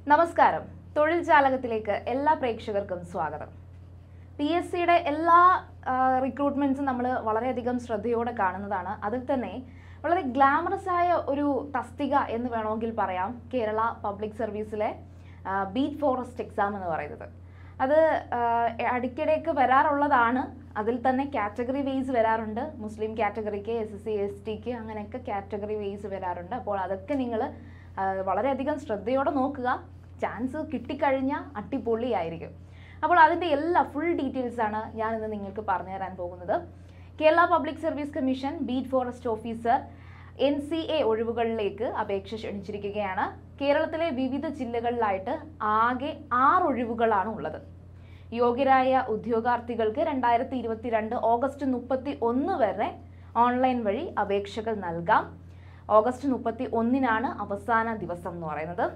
നമസ്കാരം തൊഴിൽ ജാലകത്തിലേക്ക് എല്ലാ പ്രേക്ഷകർക്കും സ്വാഗതം പി എസ് സിയുടെ എല്ലാ റിക്രൂട്ട്മെന്റ്സും നമ്മൾ വളരെയധികം ശ്രദ്ധയോടെ കാണുന്നതാണ് അതിൽ തന്നെ വളരെ ഗ്ലാമറസ് ആയ ഒരു തസ്തിക എന്ന് വേണമെങ്കിൽ പറയാം കേരള പബ്ലിക് സർവീസിലെ ബീറ്റ് ഫോറസ്റ്റ് എക്സാം എന്ന് പറയുന്നത് അത് ആ, ഇടയ്ക്കിടയ്ക്ക് വരാറുള്ളതാണ് അതിൽ തന്നെ കാറ്റഗറി വേസ് വരാറുണ്ട് മുസ്ലിം കാറ്റഗറിക്ക് എസ് എസ് സി എസ് ടിക്ക് അങ്ങനെയൊക്കെ കാറ്റഗറി വേസ് വരാറുണ്ട് അപ്പോൾ അതൊക്കെ നിങ്ങൾ വളരെയധികം ശ്രദ്ധയോടെ നോക്കുക ചാൻസ് കിട്ടിക്കഴിഞ്ഞാൽ അട്ടിപ്പൊളിയായിരിക്കും അപ്പോൾ അതിൻ്റെ എല്ലാ ഫുൾ ഡീറ്റെയിൽസ് ആണ് ഞാൻ ഇന്ന് നിങ്ങൾക്ക് പറഞ്ഞു തരാൻ പോകുന്നത് Kerala public service commission beat forest officer N C A ഒഴിവുകളിലേക്ക് അപേക്ഷ ക്ഷണിച്ചിരിക്കുകയാണ് കേരളത്തിലെ വിവിധ ജില്ലകളിലായിട്ട് ആകെ ആറ് ഒഴിവുകളാണ് ഉള്ളത് യോഗ്യരായ ഉദ്യോഗാർത്ഥികൾക്ക് രണ്ടായിരത്തി ഇരുപത്തിരണ്ട് ഓഗസ്റ്റ് മുപ്പത്തി ഒന്ന് വരെ ഓൺലൈൻ വഴി അപേക്ഷകൾ നൽകാം ഓഗസ്റ്റ് മുപ്പത്തി ഒന്നിനാണ് അവസാന ദിവസം എന്ന് പറയുന്നത്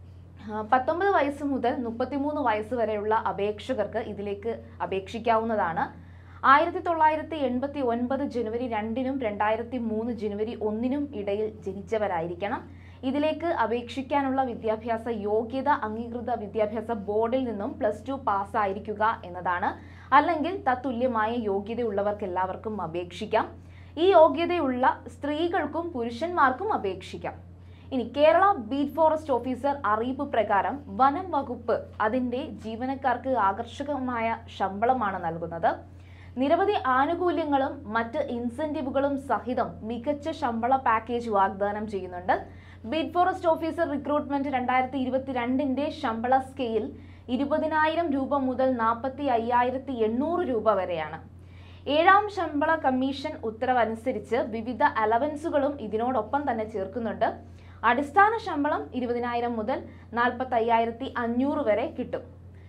ആ, പത്തൊമ്പത് വയസ്സ് മുതൽ മുപ്പത്തിമൂന്ന് വയസ്സ് വരെയുള്ള അപേക്ഷകർക്ക് ഇതിലേക്ക് അപേക്ഷിക്കാവുന്നതാണ് ആയിരത്തി തൊള്ളായിരത്തി എൺപത്തി ഒൻപത് ജനുവരി രണ്ടിനും രണ്ടായിരത്തി മൂന്ന് ജനുവരി ഒന്നിനും ഇടയിൽ ജനിച്ചവരായിരിക്കണം ഇതിലേക്ക് അപേക്ഷിക്കാനുള്ള വിദ്യാഭ്യാസ യോഗ്യത അംഗീകൃത വിദ്യാഭ്യാസ ബോർഡിൽ നിന്നും പ്ലസ് ടു പാസ്സായിരിക്കുക എന്നതാണ് അല്ലെങ്കിൽ തത്തുല്യമായ യോഗ്യതയുള്ളവർക്ക് എല്ലാവർക്കും അപേക്ഷിക്കാം ഈ യോഗ്യതയുള്ള സ്ത്രീകൾക്കും പുരുഷന്മാർക്കും അപേക്ഷിക്കാം ഇനി കേരള ബീറ്റ് ഫോറസ്റ്റ് ഓഫീസർ അറിയിപ്പ് പ്രകാരം വനം വകുപ്പ് അതിന്റെ ജീവനക്കാർക്ക് ആകർഷകമായ ശമ്പളമാണ് നൽകുന്നത് നിരവധി ആനുകൂല്യങ്ങളും മറ്റ് ഇൻസെന്റീവുകളും സഹിതം മികച്ച ശമ്പള പാക്കേജ് വാഗ്ദാനം ചെയ്യുന്നുണ്ട് ബീറ്റ് ഫോറസ്റ്റ് ഓഫീസർ റിക്രൂട്ട്മെന്റ് രണ്ടായിരത്തി ഇരുപത്തിരണ്ടിന്റെ ശമ്പള സ്കെയിൽ ഇരുപതിനായിരം രൂപ മുതൽ നാൽപ്പത്തി അയ്യായിരത്തി എണ്ണൂറ് രൂപ വരെയാണ് ഏഴാം ശമ്പള കമ്മീഷൻ ഉത്തരവനുസരിച്ച് വിവിധ അലവൻസുകളും ഇതിനോടൊപ്പം തന്നെ ചേർക്കുന്നുണ്ട് അടിസ്ഥാന ശമ്പളം ഇരുപതിനായിരം മുതൽ നാൽപ്പത്തി അയ്യായിരത്തി അഞ്ഞൂറ് വരെ കിട്ടും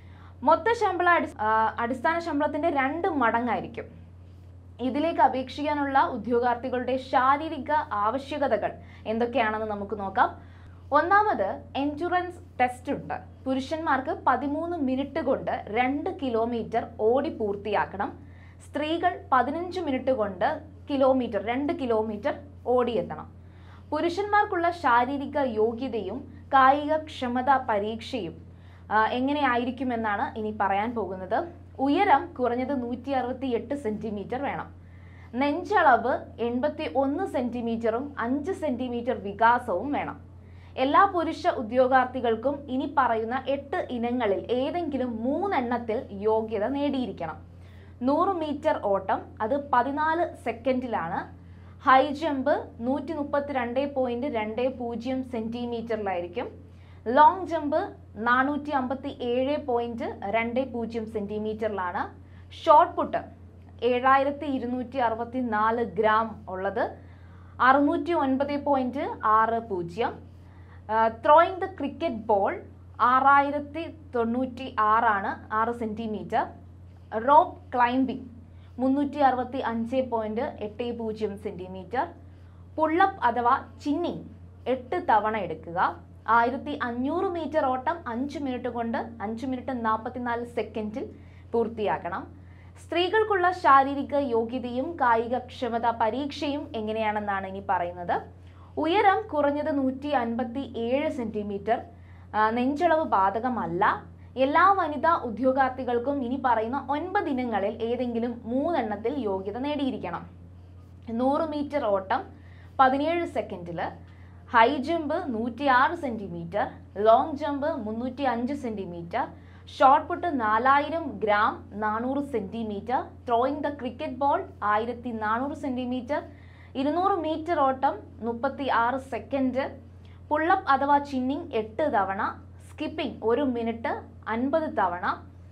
മൊത്ത ശമ്പള അടി- ആ, അടിസ്ഥാന ശമ്പളത്തിന്റെ രണ്ട് മടങ്ങായിരിക്കും ഇതിലേക്ക് അപേക്ഷിക്കാനുള്ള ഉദ്യോഗാർത്ഥികളുടെ ശാരീരിക ആവശ്യകതകൾ എന്തൊക്കെയാണെന്ന് നമുക്ക് നോക്കാം ഒന്നാമത് എൻഡുറൻസ് ടെസ്റ്റ് ഉണ്ട് പുരുഷന്മാർക്ക് പതിമൂന്ന് മിനിറ്റ് കൊണ്ട് രണ്ട് കിലോമീറ്റർ ഓടി പൂർത്തിയാക്കണം സ്ത്രീകൾ പതിനഞ്ച് മിനിറ്റ് കൊണ്ട് കിലോമീറ്റർ രണ്ട് കിലോമീറ്റർ ഓടിയെത്തണം പുരുഷന്മാർക്കുള്ള ശാരീരിക യോഗ്യതയും കായിക ക്ഷമത പരീക്ഷയും ആ, എങ്ങനെയായിരിക്കുമെന്നാണ് ഇനി പറയാൻ പോകുന്നത് ഉയരം കുറഞ്ഞത് നൂറ്റി അറുപത്തി എട്ട് സെന്റിമീറ്റർ വേണം നെഞ്ചളവ് എൺപത്തി ഒന്ന് സെന്റിമീറ്ററും അഞ്ച് സെന്റിമീറ്റർ വികാസവും വേണം എല്ലാ പുരുഷ ഉദ്യോഗാർത്ഥികൾക്കും ഇനി പറയുന്ന എട്ട് ഇനങ്ങളിൽ ഏതെങ്കിലും മൂന്നെണ്ണത്തിൽ യോഗ്യത നേടിയിരിക്കണം നൂറ് മീറ്റർ ഓട്ടം അത് പതിനാല് സെക്കൻഡിലാണ് ഹൈ ജമ്പ് നൂറ്റി മുപ്പത്തി രണ്ട് പോയിന്റ് രണ്ട് പൂജ്യം സെന്റിമീറ്ററിലായിരിക്കും ലോങ് ജമ്പ് നാനൂറ്റി അമ്പത്തി ഏഴ് പോയിന്റ് രണ്ട് പൂജ്യം സെന്റിമീറ്ററിലാണ് ഷോർട്ട് പുട്ട് ഏഴായിരത്തി ഇരുന്നൂറ്റി അറുപത്തി നാല് ഗ്രാം ഉള്ളത് അറുന്നൂറ്റി ഒൻപത് പോയിന്റ് ആറ് പൂജ്യം ത്രോയിങ് ദ ക്രിക്കറ്റ് ബോൾ ആറായിരത്തി തൊണ്ണൂറ്റി ആറാണ് ആറ് സെന്റിമീറ്റർ റോപ്പ് ക്ലൈംബിംഗ് മുന്നൂറ്റി അറുപത്തി അഞ്ച് പോയിന്റ് എട്ട് പൂജ്യം സെന്റിമീറ്റർ പുള്ളപ്പ് അഥവാ ചിന്നിങ് എട്ട് തവണ എടുക്കുക ആയിരത്തി അഞ്ഞൂറ് മീറ്റർ ഓട്ടം അഞ്ച് മിനിറ്റ് കൊണ്ട് അഞ്ച് മിനിറ്റ് നാൽപ്പത്തിനാല് സെക്കൻഡിൽ പൂർത്തിയാക്കണം സ്ത്രീകൾക്കുള്ള ശാരീരിക യോഗ്യതയും കായിക ക്ഷമത പരീക്ഷയും എങ്ങനെയാണെന്നാണ് ഇനി പറയുന്നത് ഉയരം കുറഞ്ഞത് നൂറ്റി അൻപത്തി ഏഴ് സെന്റിമീറ്റർ ആ, നെഞ്ചളവ് ബാധകമല്ല എല്ലാ വനിതാ ഉദ്യോഗാർത്ഥികൾക്കും ഇനി പറയുന്ന ഒൻപത് ഇനങ്ങളിൽ ഏതെങ്കിലും മൂന്നെണ്ണത്തിൽ യോഗ്യത നേടിയിരിക്കണം നൂറ് മീറ്റർ ഓട്ടം പതിനേഴ് സെക്കൻഡിൽ ഹൈ ജമ്പ് നൂറ്റി ആറ് സെൻറ്റിമീറ്റർ ലോങ് ജമ്പ് മുന്നൂറ്റി അഞ്ച് സെൻറ്റിമീറ്റർ ഷോർട്ട് പുട്ട് നാലായിരം ഗ്രാം നാനൂറ് centimetre throwing the cricket ball ആയിരത്തി നാനൂറ് സെൻറ്റിമീറ്റർ ഇരുന്നൂറ് മീറ്റർ ഓട്ടം മുപ്പത്തി ആറ് സെക്കൻഡ് പുള്ളപ്പ് അഥവാ ചിന്നിങ് എട്ട് തവണ സ്കിപ്പിംഗ് ഒരു മിനിറ്റ് അൻപത് തവണ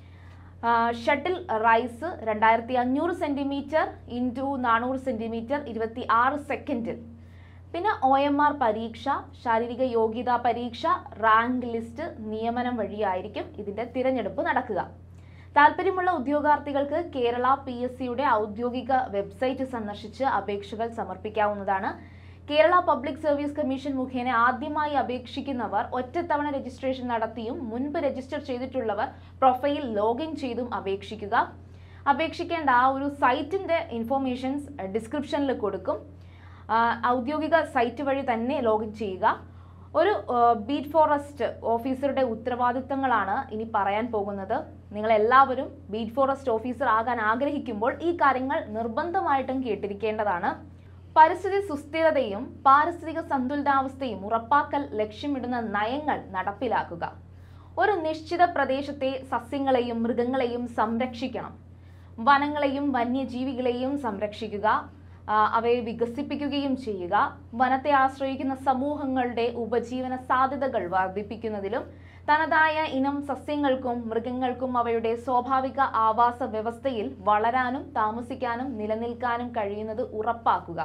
ഷട്ടിൽ റൈസ് രണ്ടായിരത്തി അഞ്ഞൂറ് സെൻറ്റിമീറ്റർ ഇൻറ്റു നാനൂറ് സെൻറ്റിമീറ്റർ ഇരുപത്തി ആറ് സെക്കൻഡിൽ പിന്നെ ഒ എം ആർ പരീക്ഷ ശാരീരിക യോഗ്യതാ പരീക്ഷ റാങ്ക് ലിസ്റ്റ് നിയമനം വഴിയായിരിക്കും ഇതിൻ്റെ തിരഞ്ഞെടുപ്പ് നടക്കുക താല്പര്യമുള്ള ഉദ്യോഗാർത്ഥികൾക്ക് കേരള പി എസ് സിയുടെ ഔദ്യോഗിക വെബ്സൈറ്റ് സന്ദർശിച്ച് അപേക്ഷകൾ സമർപ്പിക്കാവുന്നതാണ് കേരള പബ്ലിക് സർവീസ് കമ്മീഷൻ മുഖേന ആദ്യമായി അപേക്ഷിക്കുന്നവർ ഒറ്റത്തവണ രജിസ്ട്രേഷൻ നടത്തിയും മുൻപ് രജിസ്റ്റർ ചെയ്തിട്ടുള്ളവർ പ്രൊഫൈൽ ലോഗിൻ ചെയ്തും അപേക്ഷിക്കുക അപേക്ഷിക്കേണ്ട ആ ഒരു സൈറ്റിൻ്റെ ഇൻഫോർമേഷൻസ് ഡിസ്ക്രിപ്ഷനിൽ കൊടുക്കും ആ, ഔദ്യോഗിക സൈറ്റ് വഴി തന്നെ ലോഗിൻ ചെയ്യുക ഒരു ബീറ്റ് ഫോറസ്റ്റ് ഓഫീസറുടെ ഉത്തരവാദിത്തങ്ങളാണ് ഇനി പറയാൻ പോകുന്നത് നിങ്ങൾ എല്ലാവരും ബീറ്റ് ഫോറസ്റ്റ് ഓഫീസർ ആകാൻ ആഗ്രഹിക്കുമ്പോൾ ഈ കാര്യങ്ങൾ നിർബന്ധമായിട്ടും കേട്ടിരിക്കേണ്ടതാണ് പരിസ്ഥിതി സുസ്ഥിരതയും പാരിസ്ഥിതിക സന്തുലിതാവസ്ഥയും ഉറപ്പാക്കൽ ലക്ഷ്യമിടുന്ന നയങ്ങൾ നടപ്പിലാക്കുക ഒരു നിശ്ചിത പ്രദേശത്തെ സസ്യങ്ങളെയും മൃഗങ്ങളെയും സംരക്ഷിക്കണം വനങ്ങളെയും വന്യജീവികളെയും സംരക്ഷിക്കുക ആ, അവയെ വികസിപ്പിക്കുകയും ചെയ്യുക വനത്തെ ആശ്രയിക്കുന്ന സമൂഹങ്ങളുടെ ഉപജീവന സാധ്യതകൾ വർദ്ധിപ്പിക്കുന്നതിലും തനതായ ഇനം സസ്യങ്ങൾക്കും മൃഗങ്ങൾക്കും അവയുടെ സ്വാഭാവിക ആവാസ വ്യവസ്ഥയിൽ വളരാനും താമസിക്കാനും നിലനിൽക്കാനും കഴിയുന്നത് ഉറപ്പാക്കുക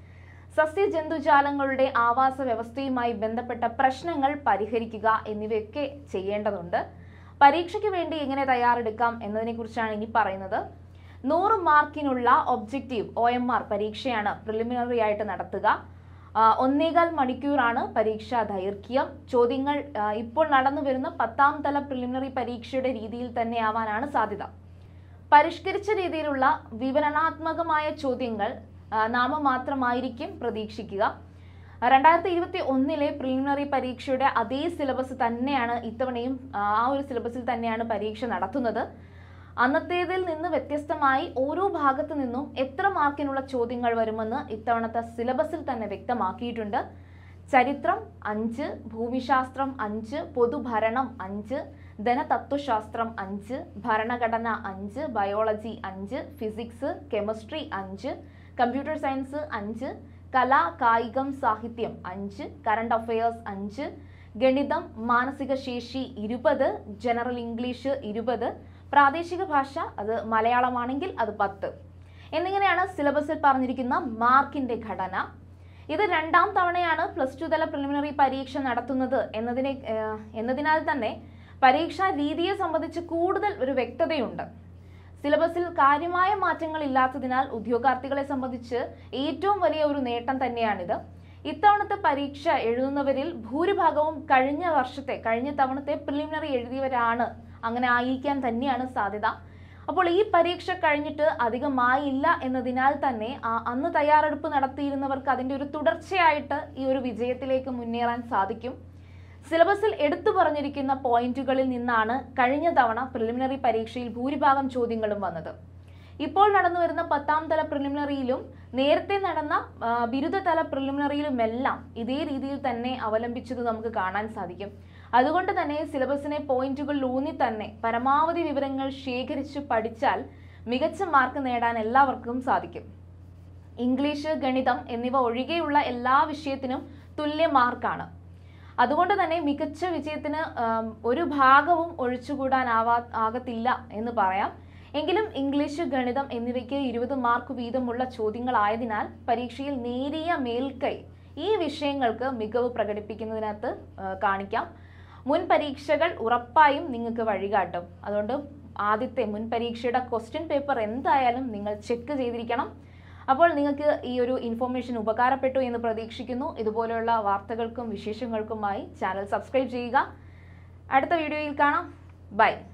സസ്യജന്തുജാലങ്ങളുടെ ആവാസ വ്യവസ്ഥയുമായി ബന്ധപ്പെട്ട പ്രശ്നങ്ങൾ പരിഹരിക്കുക എന്നിവയൊക്കെ ചെയ്യേണ്ടതുണ്ട് പരീക്ഷയ്ക്ക് വേണ്ടി എങ്ങനെ തയ്യാറെടുക്കാം എന്നതിനെക്കുറിച്ചാണ് ഇനി പറയുന്നത് നൂറ് മാർക്കിനുള്ള ഒബ്ജക്റ്റീവ് ഒ എം ആർ പരീക്ഷയാണ് പ്രിലിമിനറി ആയിട്ട് നടത്തുക ആ, ഒന്നേകാൽ മണിക്കൂറാണ് പരീക്ഷാ ദൈർഘ്യം ചോദ്യങ്ങൾ ആ, ഇപ്പോൾ നടന്നു വരുന്ന പത്താം തല പ്രിലിമിനറി പരീക്ഷയുടെ രീതിയിൽ തന്നെ ആവാനാണ് സാധ്യത പരിഷ്കരിച്ച രീതിയിലുള്ള വിവരണാത്മകമായ ചോദ്യങ്ങൾ ആ, നാമമാത്രമായിരിക്കും പ്രതീക്ഷിക്കുക രണ്ടായിരത്തി ഇരുപത്തി ഒന്നിലെ പ്രിലിമിനറി പരീക്ഷയുടെ അതേ സിലബസ് തന്നെയാണ് ഇത്തവണയും ആ ആ ഒരു സിലബസിൽ തന്നെയാണ് പരീക്ഷ നടത്തുന്നത് അന്നത്തേതിൽ നിന്ന് വ്യത്യസ്തമായി ഓരോ ഭാഗത്തു നിന്നും എത്ര മാർക്കിനുള്ള ചോദ്യങ്ങൾ വരുമെന്ന് ഇത്തവണത്തെ സിലബസിൽ തന്നെ വ്യക്തമാക്കിയിട്ടുണ്ട് ചരിത്രം അഞ്ച് ഭൂമിശാസ്ത്രം അഞ്ച് പൊതുഭരണം അഞ്ച് ധനതത്വശാസ്ത്രം അഞ്ച് ഭരണഘടന അഞ്ച് ബയോളജി അഞ്ച് ഫിസിക്സ് കെമിസ്ട്രി അഞ്ച് കമ്പ്യൂട്ടർ സയൻസ് അഞ്ച് കല കായികം സാഹിത്യം അഞ്ച് കറണ്ട് അഫയേഴ്സ് അഞ്ച് ഗണിതം മാനസിക ശേഷി ഇരുപത് ജനറൽ ഇംഗ്ലീഷ് ഇരുപത് പ്രാദേശിക ഭാഷ അത് മലയാളമാണെങ്കിൽ അത് പത്ത് എന്നിങ്ങനെയാണ് സിലബസിൽ പറഞ്ഞിരിക്കുന്ന മാർക്കിന്റെ ഘടന ഇത് രണ്ടാം തവണയാണ് പ്ലസ് ടു തല പ്രിലിമിനറി പരീക്ഷ നടത്തുന്നത് എന്നതിനെ ഏഹ്, എന്നതിനാൽ തന്നെ പരീക്ഷാ രീതിയെ സംബന്ധിച്ച് കൂടുതൽ ഒരു വ്യക്തതയുണ്ട് സിലബസിൽ കാര്യമായ മാറ്റങ്ങൾ ഇല്ലാത്തതിനാൽ ഉദ്യോഗാർത്ഥികളെ സംബന്ധിച്ച് ഏറ്റവും വലിയ ഒരു നേട്ടം തന്നെയാണിത് ഇത്തവണത്തെ പരീക്ഷ എഴുതുന്നവരിൽ ഭൂരിഭാഗവും കഴിഞ്ഞ വർഷത്തെ കഴിഞ്ഞ തവണത്തെ പ്രിലിമിനറി എഴുതിയവരാണ് അങ്ങനെ ആയിരിക്കാൻ തന്നെയാണ് സാധ്യത അപ്പോൾ ഈ പരീക്ഷ കഴിഞ്ഞിട്ട് അധികമായില്ല എന്നതിനാൽ തന്നെ ആ അന്ന് തയ്യാറെടുപ്പ് നടത്തിയിരുന്നവർക്ക് അതിൻ്റെ ഒരു തുടർച്ചയായിട്ട് ഈ ഒരു വിജയത്തിലേക്ക് മുന്നേറാൻ സാധിക്കും സിലബസിൽ എടുത്തു പറഞ്ഞിരിക്കുന്ന പോയിന്റുകളിൽ നിന്നാണ് കഴിഞ്ഞ തവണ പ്രിലിമിനറി പരീക്ഷയിൽ ഭൂരിഭാഗം ചോദ്യങ്ങളും വന്നത് ഇപ്പോൾ നടന്നു വരുന്ന പത്താം തല പ്രിലിമിനറിയിലും നേരത്തെ നടന്ന ആ, ബിരുദതല പ്രിലിമിനറിയിലുമെല്ലാം ഇതേ രീതിയിൽ തന്നെ അവലംബിച്ചത് നമുക്ക് കാണാൻ സാധിക്കും അതുകൊണ്ട് തന്നെ സിലബസിനെ പോയിന്റുകളിൽ ഊന്നി തന്നെ പരമാവധി വിവരങ്ങൾ ശേഖരിച്ച് പഠിച്ചാൽ മികച്ച മാർക്ക് നേടാൻ എല്ലാവർക്കും സാധിക്കും ഇംഗ്ലീഷ് ഗണിതം എന്നിവ ഒഴികെയുള്ള എല്ലാ വിഷയത്തിനും തുല്യ മാർക്കാണ് അതുകൊണ്ട് തന്നെ മികച്ച വിജയത്തിന് ആം, ഒരു ഭാഗവും ഒഴിച്ചുകൂടാനാവാ ആകത്തില്ല എന്ന് പറയാം എങ്കിലും ഇംഗ്ലീഷ് ഗണിതം എന്നിവയ്ക്ക് ഇരുപത് മാർക്ക് വീതമുള്ള ചോദ്യങ്ങളായതിനാൽ പരീക്ഷയിൽ നേരിയ മേൽക്കൈ ഈ വിഷയങ്ങൾക്ക് മികവ് പ്രകടിപ്പിക്കുന്നതിനകത്ത് ആ, കാണിക്കാം മുൻ പരീക്ഷകൾ ഉറപ്പായും നിങ്ങൾക്ക് വഴികാട്ടും അതുകൊണ്ട് ആദ്യത്തെ മുൻ പരീക്ഷയുടെ ക്വസ്റ്റ്യൻ പേപ്പർ എന്തായാലും നിങ്ങൾ ചെക്ക് ചെയ്തിരിക്കണം അപ്പോൾ നിങ്ങൾക്ക് ഈ ഒരു ഇൻഫോർമേഷൻ ഉപകാരപ്പെട്ടു എന്ന് പ്രതീക്ഷിക്കുന്നു ഇതുപോലെയുള്ള വാർത്തകൾക്കും വിശേഷങ്ങൾക്കുമായി ചാനൽ സബ്സ്ക്രൈബ് ചെയ്യുക അടുത്ത വീഡിയോയിൽ കാണാം ബൈ